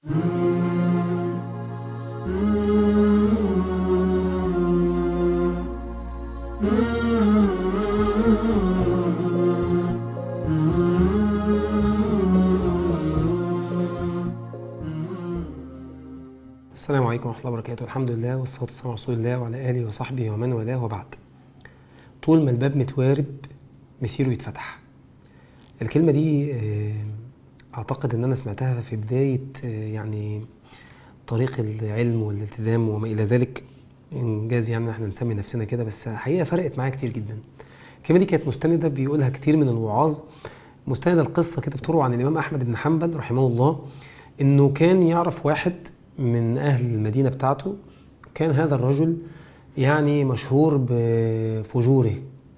السلام عليكم ورحمة الله وبركاته الحمد لله والصلاة والسلام على رسول الله وعلى آله وصحبه ومن والاه وبعد طول ما الباب متوارب مسيره يتفتح الكلمة دي آه، أعتقد أن أنا سمعتها في بداية آه، يعني طريق العلم والالتزام وما إلى ذلك إنجاز يعني احنا نسمي نفسنا كده بس حقيقة فرقت معايا كتير جدا الكلمة دي كانت مستندة بيقولها كتير من الوعاظ مستندة القصة كده بتروى عن الإمام أحمد بن حنبل رحمه الله إنه كان يعرف واحد من أهل المدينة بتاعته كان هذا الرجل يعني مشهور بفجوره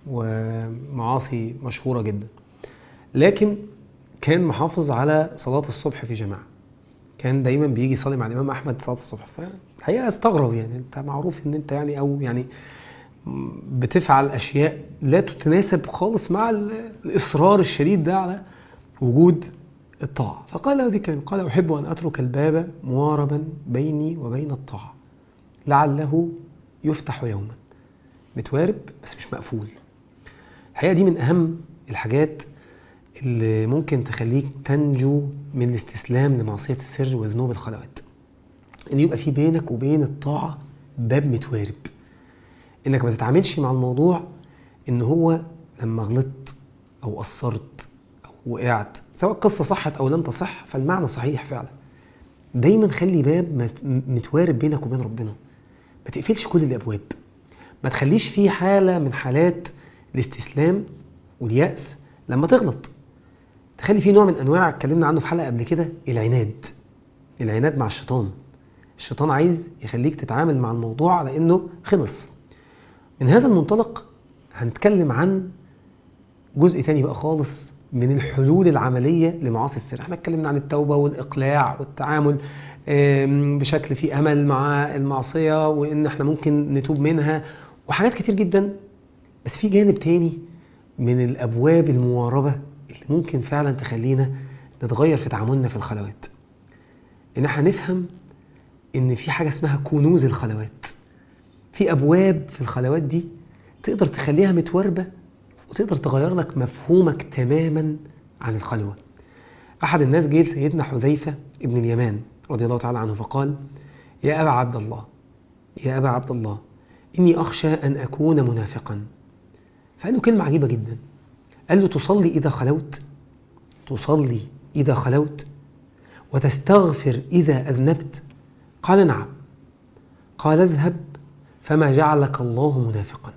ومعاصي مشهورة جدا لكن كان محافظ على صلاة الصبح في جماعة كان دايما بيجي يصلي مع الإمام أحمد صلاة الصبح فالحقيقة استغرب يعني أنت معروف إن أنت يعني أو يعني بتفعل أشياء لا تتناسب خالص مع الإصرار الشديد ده على وجود الطاعة فقال له ذكر قال أحب أن أترك الباب مواربا بيني وبين الطاعة لعله يفتح يوما متوارب بس مش مقفول الحقيقة دي من أهم الحاجات اللي ممكن تخليك تنجو من الاستسلام لمعصية السر وذنوب الخلوات ان يبقى في بينك وبين الطاعة باب متوارب انك ما تتعاملش مع الموضوع ان هو لما غلطت او قصرت او وقعت سواء القصة صحت او لم تصح فالمعنى صحيح فعلا دايما خلي باب متوارب بينك وبين ربنا ما تقفلش كل الابواب ما تخليش في حالة من حالات الاستسلام واليأس لما تغلط تخلي في نوع من انواع اتكلمنا عنه في حلقة قبل كده العناد العناد مع الشيطان الشيطان عايز يخليك تتعامل مع الموضوع على انه خلص من هذا المنطلق هنتكلم عن جزء تاني بقى خالص من الحلول العملية لمعاصي السر احنا اتكلمنا عن التوبة والإقلاع والتعامل بشكل فيه أمل مع المعصية وإن احنا ممكن نتوب منها وحاجات كتير جدا بس في جانب تاني من الأبواب المواربة اللي ممكن فعلا تخلينا نتغير في تعاملنا في الخلوات إن احنا نفهم إن في حاجة اسمها كنوز الخلوات في أبواب في الخلوات دي تقدر تخليها متواربة وتقدر تغير لك مفهومك تماما عن الخلوة أحد الناس جه لسيدنا حذيفة ابن اليمان رضي الله تعالى عنه فقال يا أبا عبد الله يا أبا عبد الله إني أخشى أن أكون منافقا فقال له كلمة عجيبة جدا قال له تصلي إذا خلوت تصلي إذا خلوت وتستغفر إذا أذنبت قال نعم قال اذهب فما جعلك الله منافقا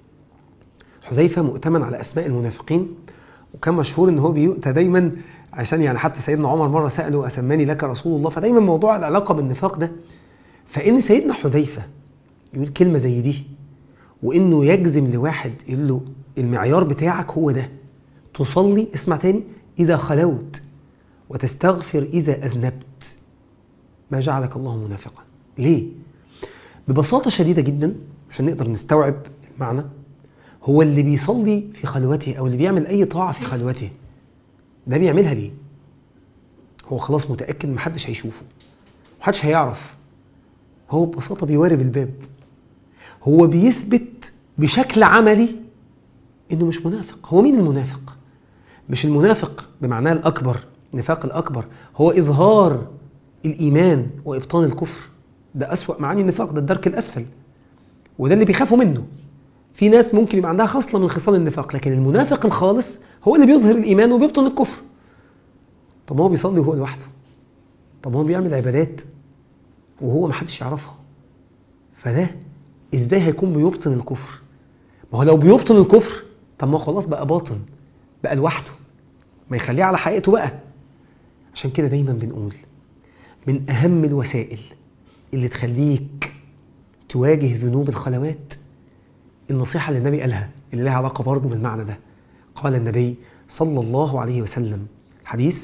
حذيفة مؤتمن على أسماء المنافقين وكان مشهور ان هو بيؤتى دايما عشان يعني حتى سيدنا عمر مرة سأله أسماني لك رسول الله فدايما موضوع العلاقة بالنفاق ده فإن سيدنا حذيفة يقول كلمة زي دي وإنه يجزم لواحد يقول له المعيار بتاعك هو ده تصلي اسمع تاني إذا خلوت وتستغفر إذا أذنبت ما جعلك الله منافقا ليه؟ ببساطة شديدة جدا عشان نقدر نستوعب المعنى هو اللي بيصلي في خلوته أو اللي بيعمل أي طاعة في خلوته ده بيعملها ليه؟ هو خلاص متأكد محدش هيشوفه محدش هيعرف هو ببساطة بيوارب الباب هو بيثبت بشكل عملي إنه مش منافق هو مين المنافق؟ مش المنافق بمعناه الأكبر النفاق الأكبر هو إظهار الإيمان وإبطان الكفر ده أسوأ معاني النفاق ده الدرك الأسفل وده اللي بيخافوا منه في ناس ممكن يبقى عندها خصلة من خصال النفاق لكن المنافق الخالص هو اللي بيظهر الإيمان وبيبطن الكفر طب هو بيصلي وهو لوحده طب هو بيعمل عبادات وهو محدش يعرفها فده ازاي هيكون بيبطن الكفر ما هو لو بيبطن الكفر طب ما خلاص بقى باطن بقى لوحده ما يخليه على حقيقته بقى عشان كده دايما بنقول من أهم الوسائل اللي تخليك تواجه ذنوب الخلوات النصيحة اللي النبي قالها اللي لها علاقة برضه بالمعنى ده قال النبي صلى الله عليه وسلم حديث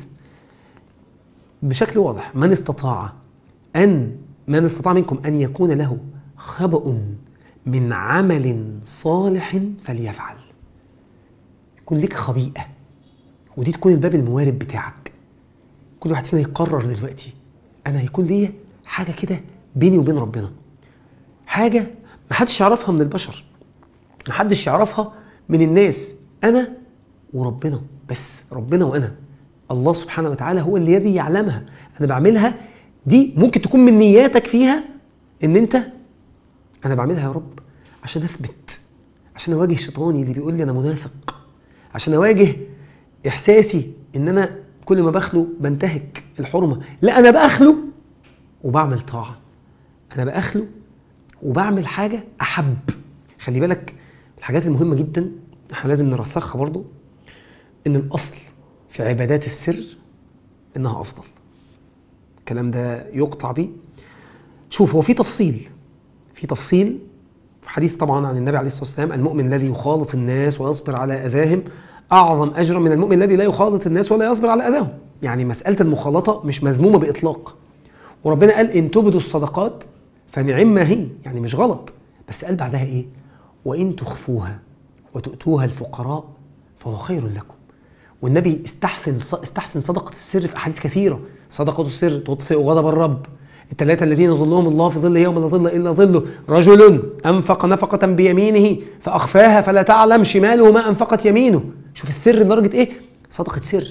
بشكل واضح من استطاع أن من استطاع منكم أن يكون له خبأ من عمل صالح فليفعل يكون لك خبيئة ودي تكون الباب الموارب بتاعك كل واحد فينا يقرر دلوقتي انا هيكون ليا حاجه كده بيني وبين ربنا حاجه محدش يعرفها من البشر محدش يعرفها من الناس انا وربنا بس ربنا وانا الله سبحانه وتعالى هو الذي يعلمها انا بعملها دي ممكن تكون من نياتك فيها ان انت انا بعملها يا رب عشان اثبت عشان اواجه شيطاني اللي بيقول لي انا منافق عشان اواجه احساسي ان انا كل ما بخلو بنتهك الحرمه لا انا باخلو وبعمل طاعه انا باخلو وبعمل حاجه احب خلي بالك الحاجات المهمه جدا احنا لازم نرسخها برضو ان الاصل في عبادات السر انها افضل الكلام ده يقطع بيه شوف هو في تفصيل في تفصيل في حديث طبعا عن النبي عليه الصلاه والسلام المؤمن الذي يخالط الناس ويصبر على اذاهم اعظم اجرا من المؤمن الذي لا يخالط الناس ولا يصبر على اذاهم يعني مساله المخالطه مش مذمومه باطلاق وربنا قال ان تبدوا الصدقات فنعم ما هي يعني مش غلط بس قال بعدها ايه وان تخفوها وتؤتوها الفقراء فهو خير لكم والنبي استحسن استحسن صدقه السر في احاديث كثيره صدقه السر تطفئ غضب الرب الثلاثة الذين ظلهم الله في ظل يوم لا ظل إلا ظله رجل أنفق نفقة بيمينه فأخفاها فلا تعلم شماله ما أنفقت يمينه شوف السر لدرجة إيه صدقة سر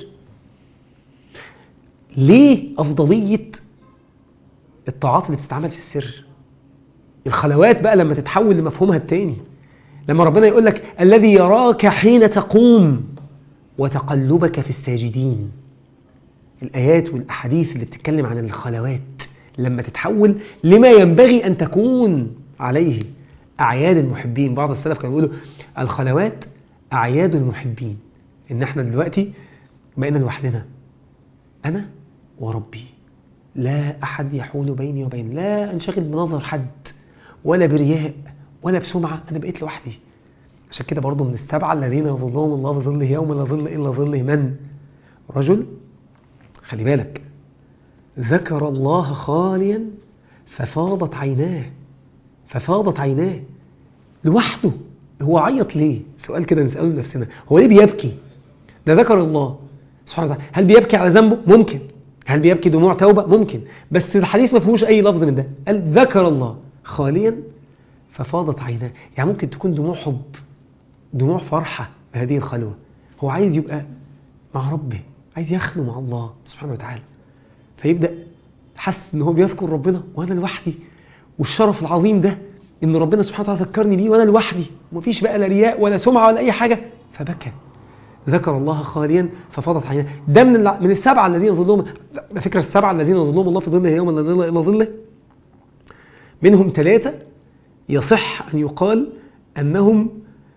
ليه أفضلية الطاعات اللي بتتعمل في السر الخلوات بقى لما تتحول لمفهومها التاني لما ربنا يقول لك الذي يراك حين تقوم وتقلبك في الساجدين الآيات والأحاديث اللي بتتكلم عن الخلوات لما تتحول لما ينبغي أن تكون عليه أعياد المحبين بعض السلف كانوا يقولوا الخلوات أعياد المحبين إن احنا دلوقتي بقينا لوحدنا أنا وربي لا أحد يحول بيني وبين لا أنشغل بنظر حد ولا برياء ولا بسمعة أنا بقيت لوحدي عشان كده برضه من السبعة الذين يظلهم الله بظله يوم لا ظل إلا ظله من رجل خلي بالك ذكر الله خاليا ففاضت عيناه ففاضت عيناه لوحده هو عيط ليه سؤال كده نسأله لنفسنا هو ليه بيبكي ده ذكر الله سبحانه وتعالى هل بيبكي على ذنبه ممكن هل بيبكي دموع توبة ممكن بس الحديث ما فيهوش أي لفظ من ده قال ذكر الله خاليا ففاضت عيناه يعني ممكن تكون دموع حب دموع فرحة بهذه الخلوة هو عايز يبقى مع ربه عايز يخلو مع الله سبحانه وتعالى فيبدأ حس ان هو بيذكر ربنا وانا لوحدي والشرف العظيم ده ان ربنا سبحانه وتعالى ذكرني بيه وانا لوحدي ومفيش بقى لا رياء ولا سمعة ولا اي حاجة فبكى ذكر الله خاليا ففاضت عيناه ده من من السبعة الذين ظلهم على فكرة السبعة الذين ظلهم الله في ظله يوم لا ظل الا ظله منهم ثلاثة يصح أن يقال أنهم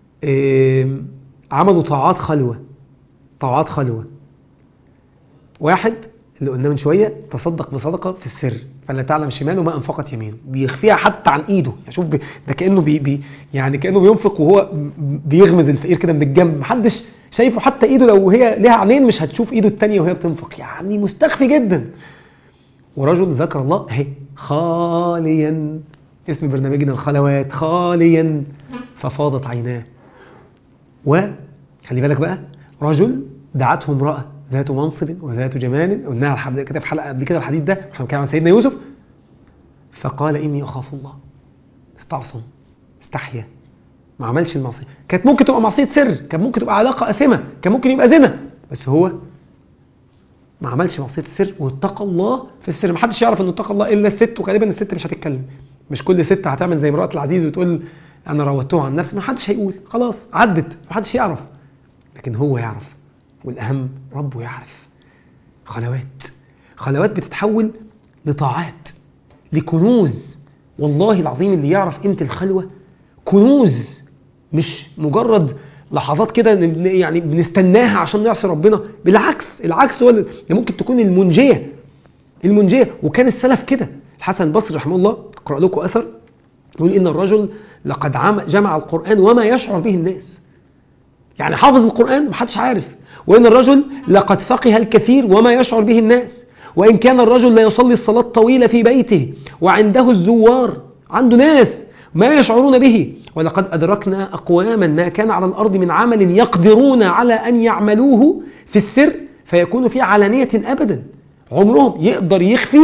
عملوا طاعات خلوة طاعات خلوة واحد اللي قلنا من شوية تصدق بصدقة في السر فلا تعلم شماله ما أنفقت يمينه بيخفيها حتى عن إيده يعني شوف ده كأنه بي بي يعني كأنه بينفق وهو بيغمز الفقير كده من الجنب محدش شايفه حتى إيده لو هي ليها عينين مش هتشوف إيده التانية وهي بتنفق يعني مستخفي جدا ورجل ذكر الله اهي خاليا اسم برنامجنا الخلوات خاليا ففاضت عيناه وخلي بالك بقى رجل دعته امرأة ذات منصب وذات جمال قلناها كده في حلقة قبل كده الحديث ده احنا بنتكلم عن سيدنا يوسف فقال إني أخاف الله استعصم استحيا ما عملش المعصية كانت ممكن تبقى معصية سر كانت ممكن تبقى علاقة أثمة كان ممكن يبقى زنا بس هو ما عملش معصية السر واتقى الله في السر ما حدش يعرف انه اتقى الله الا الست وغالبا الست مش هتتكلم مش كل ست هتعمل زي امرأة العزيز وتقول انا راودته عن نفسي ما حدش هيقول خلاص عدت ما حدش يعرف لكن هو يعرف والاهم ربه يعرف خلوات خلوات بتتحول لطاعات لكنوز والله العظيم اللي يعرف قيمه الخلوه كنوز مش مجرد لحظات كده يعني بنستناها عشان نعصي ربنا بالعكس العكس هو اللي ممكن تكون المنجيه المنجيه وكان السلف كده الحسن البصري رحمه الله اقرا لكم اثر يقول ان الرجل لقد جمع القران وما يشعر به الناس يعني حافظ القران محدش عارف وان الرجل لقد فقه الكثير وما يشعر به الناس وان كان الرجل لا يصلي الصلاه الطويله في بيته وعنده الزوار عنده ناس ما يشعرون به ولقد أدركنا أقواما ما كان على الأرض من عمل يقدرون على أن يعملوه في السر فيكون في علانية أبدا عمرهم يقدر يخفي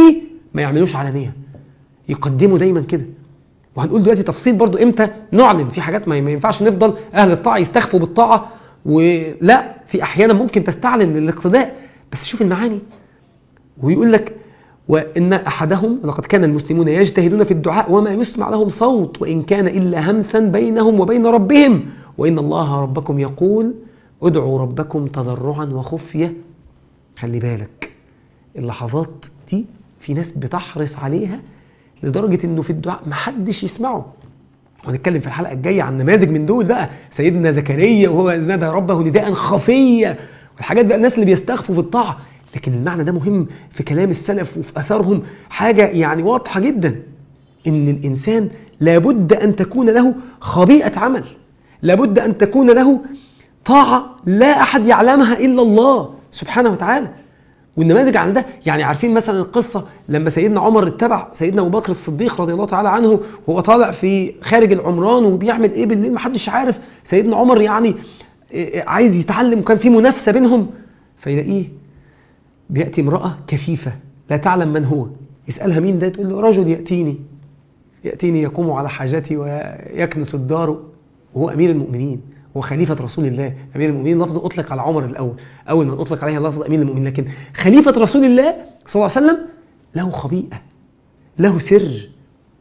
ما يعملوش علانية يقدموا دايما كده وهنقول دلوقتي تفصيل برضو امتى نعلن في حاجات ما ما ينفعش نفضل اهل الطاعه يستخفوا بالطاعه ولا في احيانا ممكن تستعلن للاقتداء بس شوف المعاني ويقول لك وان احدهم لقد كان المسلمون يجتهدون في الدعاء وما يسمع لهم صوت وان كان الا همسا بينهم وبين ربهم وان الله ربكم يقول ادعوا ربكم تضرعا وخفيه خلي بالك اللحظات دي في ناس بتحرص عليها لدرجة انه في الدعاء محدش يسمعه وهنتكلم في الحلقة الجاية عن نماذج من دول بقى سيدنا زكريا وهو نادى ربه نداء خفيا والحاجات بقى الناس اللي بيستخفوا في الطاعة لكن المعنى ده مهم في كلام السلف وفي أثرهم حاجة يعني واضحة جدا إن الإنسان لابد أن تكون له خبيئة عمل لابد أن تكون له طاعة لا أحد يعلمها إلا الله سبحانه وتعالى والنماذج عن ده يعني عارفين مثلا القصة لما سيدنا عمر اتبع سيدنا أبو بكر الصديق رضي الله تعالى عنه وهو طالع في خارج العمران وبيعمل إيه بالليل محدش عارف سيدنا عمر يعني عايز يتعلم وكان في منافسة بينهم فيلاقيه بيأتي امرأة كفيفة لا تعلم من هو يسألها مين ده تقول له رجل يأتيني يأتيني يقوم على حاجتي ويكنس الدار وهو أمير المؤمنين هو خليفة رسول الله أمير المؤمنين لفظ أطلق على عمر الأول أول ما أطلق عليها لفظ أمير المؤمنين لكن خليفة رسول الله صلى الله عليه وسلم له خبيئة له سر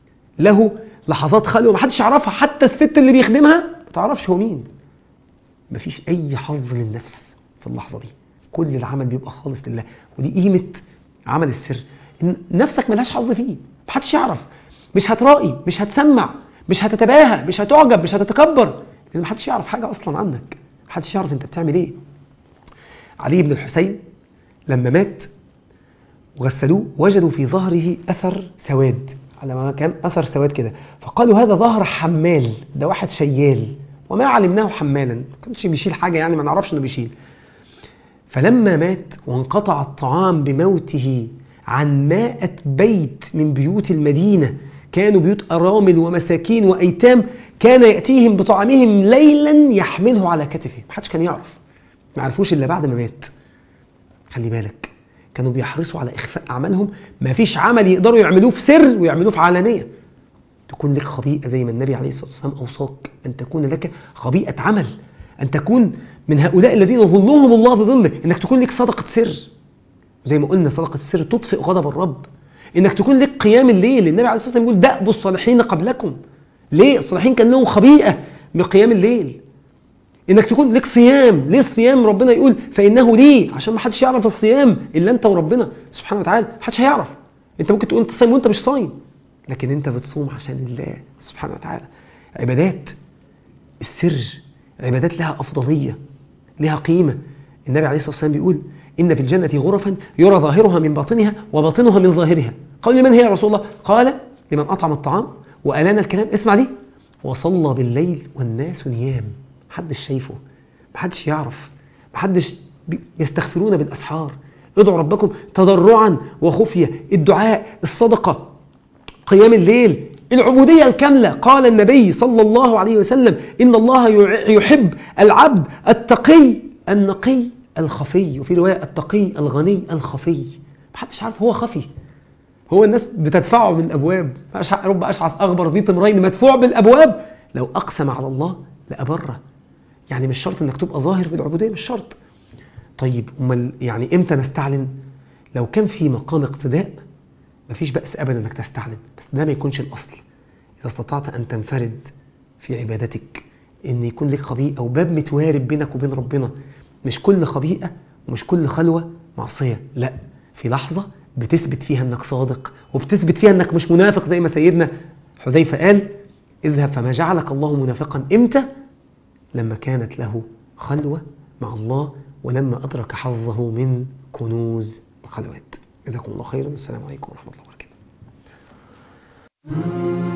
له لحظات خلوة ما حدش يعرفها حتى الست اللي بيخدمها ما تعرفش هو مين مفيش أي حظ للنفس في اللحظة دي كل العمل بيبقى خالص لله ودي قيمة عمل السر إن نفسك ملهاش حظ فيه محدش يعرف مش هترائي مش هتسمع مش هتتباهى مش هتعجب مش هتتكبر لان محدش يعرف حاجه اصلا عنك محدش يعرف انت بتعمل ايه علي بن الحسين لما مات وغسلوه وجدوا في ظهره اثر سواد على ما كان اثر سواد كده فقالوا هذا ظهر حمال ده واحد شيال وما علمناه حمالا ما كانش بيشيل حاجه يعني ما نعرفش انه بيشيل فلما مات وانقطع الطعام بموته عن مائة بيت من بيوت المدينة كانوا بيوت أرامل ومساكين وأيتام كان يأتيهم بطعامهم ليلا يحمله على كتفه محدش كان يعرف ما عرفوش إلا بعد ما مات خلي بالك كانوا بيحرصوا على إخفاء أعمالهم ما فيش عمل يقدروا يعملوه في سر ويعملوه في علانية تكون لك خبيئة زي ما النبي عليه الصلاة والسلام أوصاك أن تكون لك خبيئة عمل أن تكون من هؤلاء الذين ظلهم الله بظله أنك تكون لك صدقة سر زي ما قلنا صدقة السر تطفئ غضب الرب انك تكون لك قيام الليل النبي عليه الصلاه والسلام يقول دأبوا الصالحين قبلكم ليه الصالحين كان لهم خبيئه بقيام الليل انك تكون لك صيام ليه الصيام ربنا يقول فانه ليه عشان ما حدش يعرف الصيام الا انت وربنا سبحانه وتعالى ما حدش هيعرف انت ممكن تقول انت صايم وانت مش صايم لكن انت بتصوم عشان الله سبحانه وتعالى عبادات السر عبادات لها افضليه لها قيمه النبي عليه الصلاه والسلام بيقول إن في الجنة غرفا يرى ظاهرها من باطنها وباطنها من ظاهرها قال لمن هي يا رسول الله قال لمن أطعم الطعام وألان الكلام اسمع دي وصلى بالليل والناس نيام محدش شايفه محدش يعرف محدش يستغفرون بالأسحار ادعوا ربكم تضرعا وخفية الدعاء الصدقة قيام الليل العبودية الكاملة قال النبي صلى الله عليه وسلم إن الله يحب العبد التقي النقي الخفي وفي رواية التقي الغني الخفي محدش عارف هو خفي هو الناس بتدفعه من الأبواب رب أشعث أغبر ذي تمرين مدفوع بالأبواب لو أقسم على الله لأبره يعني مش شرط انك تبقى ظاهر في العبودية مش شرط طيب امال يعني امتى نستعلن لو كان في مقام اقتداء مفيش بأس أبدا انك تستعلن بس ده ما يكونش الأصل إذا استطعت أن تنفرد في عبادتك ان يكون لك خبيئة أو باب متوارب بينك وبين ربنا مش كل خبيئة ومش كل خلوة معصية لا في لحظة بتثبت فيها انك صادق وبتثبت فيها انك مش منافق زي ما سيدنا حذيفة قال اذهب فما جعلك الله منافقا امتى لما كانت له خلوة مع الله ولما أدرك حظه من كنوز الخلوات جزاكم الله خيرا السلام عليكم ورحمة الله وبركاته